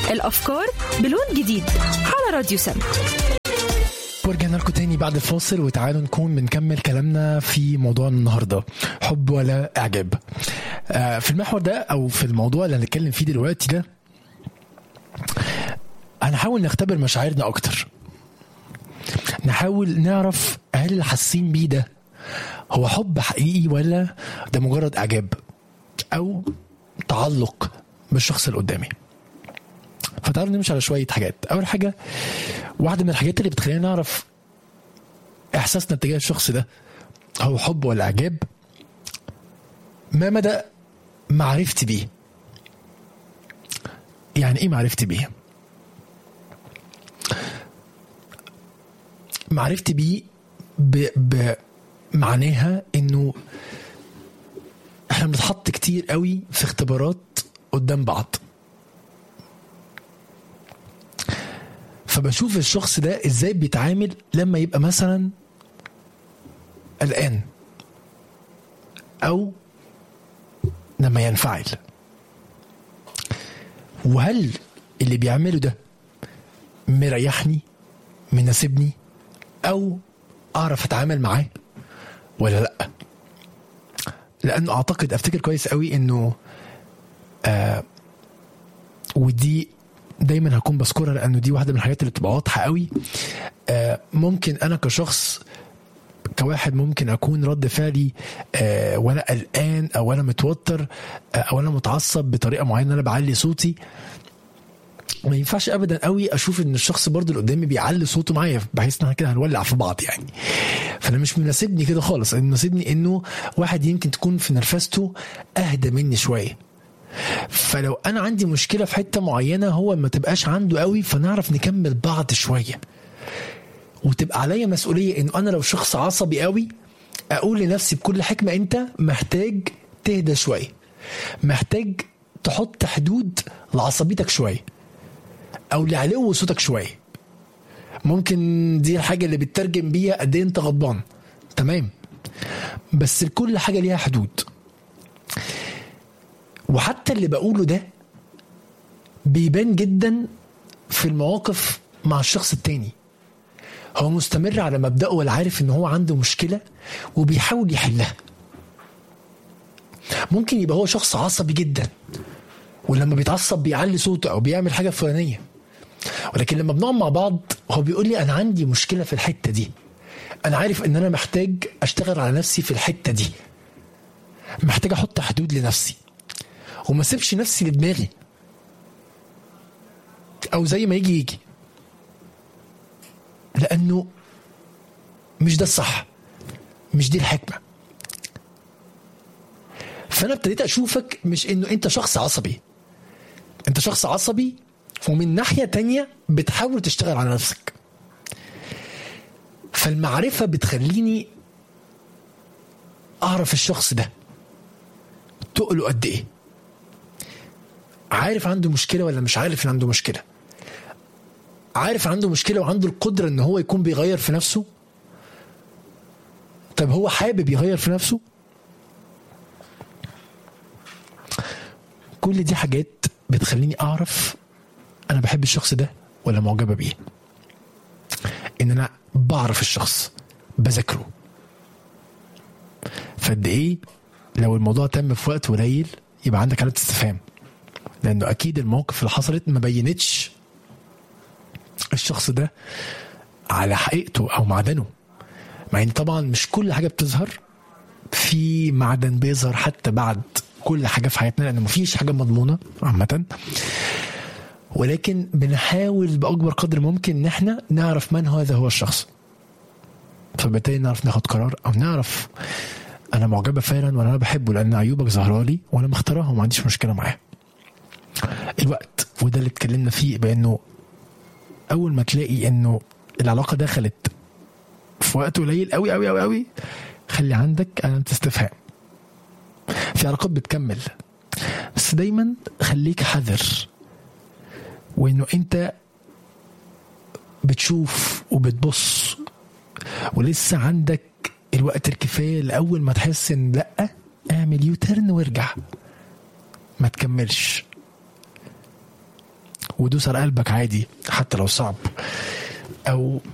الأفكار بلون جديد على راديو سم ورجعنا لكم تاني بعد الفاصل وتعالوا نكون بنكمل كلامنا في موضوع النهارده حب ولا اعجاب آه في المحور ده او في الموضوع اللي هنتكلم فيه دلوقتي ده هنحاول نختبر مشاعرنا اكتر نحاول نعرف هل اللي حاسين بيه ده هو حب حقيقي ولا ده مجرد اعجاب او تعلق بالشخص اللي قدامي فتعالوا نمشي على شويه حاجات اول حاجه واحده من الحاجات اللي بتخلينا نعرف احساسنا تجاه الشخص ده هو حب ولا اعجاب ما مدى معرفتي بيه يعني ايه معرفتي بيه معرفتي بيه ب... ب... معناها انه احنا بنتحط كتير قوي في اختبارات قدام بعض فبشوف الشخص ده ازاي بيتعامل لما يبقى مثلا قلقان او لما ينفعل وهل اللي بيعمله ده مريحني مناسبني او اعرف اتعامل معاه ولا لا لانه اعتقد افتكر كويس قوي انه آه ودي دايما هكون بذكرها لانه دي واحده من الحاجات اللي بتبقى واضحه قوي آه ممكن انا كشخص كواحد ممكن اكون رد فعلي آه وانا قلقان او انا متوتر آه او انا متعصب بطريقه معينه انا بعلي صوتي ما ينفعش ابدا قوي اشوف ان الشخص برضو اللي قدامي بيعلي صوته معايا بحيث ان احنا كده هنولع في بعض يعني فانا مش مناسبني كده خالص مناسبني انه واحد يمكن تكون في نرفزته اهدى مني شويه فلو انا عندي مشكله في حته معينه هو ما تبقاش عنده قوي فنعرف نكمل بعض شويه وتبقى عليا مسؤوليه انه انا لو شخص عصبي قوي اقول لنفسي بكل حكمه انت محتاج تهدى شويه محتاج تحط حدود لعصبيتك شويه او لعلو صوتك شويه ممكن دي الحاجه اللي بتترجم بيها قد ايه انت غضبان تمام بس كل حاجه ليها حدود وحتى اللي بقوله ده بيبان جدا في المواقف مع الشخص التاني هو مستمر على مبدأه ولا عارف ان هو عنده مشكلة وبيحاول يحلها ممكن يبقى هو شخص عصبي جدا ولما بيتعصب بيعلي صوته او بيعمل حاجة فلانية ولكن لما بنقعد مع بعض هو بيقول لي انا عندي مشكلة في الحتة دي انا عارف ان انا محتاج اشتغل على نفسي في الحتة دي محتاج احط حدود لنفسي وما اسيبش نفسي لدماغي او زي ما يجي يجي لانه مش ده الصح مش دي الحكمه فانا ابتديت اشوفك مش انه انت شخص عصبي انت شخص عصبي ومن ناحيه تانية بتحاول تشتغل على نفسك فالمعرفه بتخليني اعرف الشخص ده تقله قد ايه عارف عنده مشكله ولا مش عارف ان عنده مشكله عارف عنده مشكله وعنده القدره ان هو يكون بيغير في نفسه طب هو حابب يغير في نفسه كل دي حاجات بتخليني اعرف انا بحب الشخص ده ولا معجبه بيه ان انا بعرف الشخص بذاكره فقد ايه لو الموضوع تم في وقت قليل يبقى عندك علامه استفهام لانه اكيد المواقف اللي حصلت ما بينتش الشخص ده على حقيقته او معدنه مع ان طبعا مش كل حاجه بتظهر في معدن بيظهر حتى بعد كل حاجه في حياتنا لان مفيش حاجه مضمونه عامه ولكن بنحاول باكبر قدر ممكن ان احنا نعرف من هذا هو الشخص فبالتالي نعرف ناخد قرار او نعرف انا معجبه فعلا ولا انا بحبه لان عيوبك ظاهره لي وانا مختارها وما عنديش مشكله معاها الوقت وده اللي اتكلمنا فيه بانه اول ما تلاقي انه العلاقه دخلت في وقت قليل قوي قوي قوي قوي خلي عندك علامه استفهام في علاقات بتكمل بس دايما خليك حذر وانه انت بتشوف وبتبص ولسه عندك الوقت الكفايه لاول ما تحس ان لا اعمل يو ترن وارجع ما تكملش ودوس على قلبك عادي حتى لو صعب او